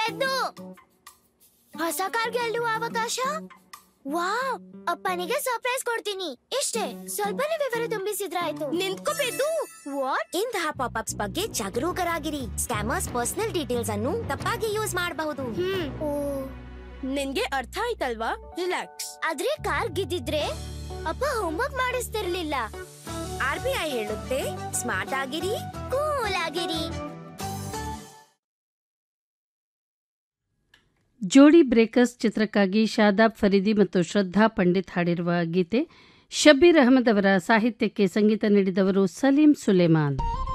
ಪೆದ್ದು ಹೊಸ ಕಾರ್ ಗೆಲ್ಲುವ ಅವಕಾಶ ವಾವ್ ಅಪ್ಪನಿಗೆ ಸರ್ಪ್ರೈಸ್ ಕೊಡ್ತೀನಿ ಇಷ್ಟೇ ಸ್ವಲ್ಪನೇ ವಿವರ ತುಂಬಿಸಿದ್ರಾಯ್ತು ನಿಂತ್ಕೋ ಪೆದ್ದು ವಾಟ್ ಇಂತಹ ಪಾಪ್ಅಪ್ಸ್ ಬಗ್ಗೆ ಜಾಗರೂಕರಾಗಿರಿ ಸ್ಕ್ಯಾಮರ್ಸ್ ಪರ್ಸನಲ್ ಡೀಟೇಲ್ಸ್ ಅನ್ನು ತಪ್ಪಾಗಿ ಯೂಸ್ ಮಾಡಬಹುದು ಹ್ಮ್ ಓ ನಿನ್ಗೆ ಅರ್ಥ ಆಯ್ತಲ್ವಾ ರಿಲ್ಯಾಕ್ಸ್ ಆದ್ರೆ ಕಾರ್ ಗೆದ್ದಿದ್ರೆ ಅಪ್ಪ ಹೋಮ್ವರ್ಕ್ ಮಾಡಿಸ್ತಿರ್ಲಿಲ್ಲ ಆರ್ ಬಿ ಐ ಹೇಳುತ್ತೆ ಸ್ಮಾರ್ಟ್ ಆಗಿರಿ ಕೂಲ್ ಆಗಿರಿ ಜೋಡಿ ಬ್ರೇಕರ್ಸ್ ಚಿತ್ರಕ್ಕಾಗಿ ಶಾದಾಬ್ ಫರೀದಿ ಮತ್ತು ಶ್ರದ್ಧಾ ಪಂಡಿತ್ ಹಾಡಿರುವ ಗೀತೆ ಶಬ್ಬೀರ್ ಅಹಮದ್ ಅವರ ಸಾಹಿತ್ಯಕ್ಕೆ ಸಂಗೀತ ನೀಡಿದವರು ಸಲೀಂ ಸುಲೇಮಾನ್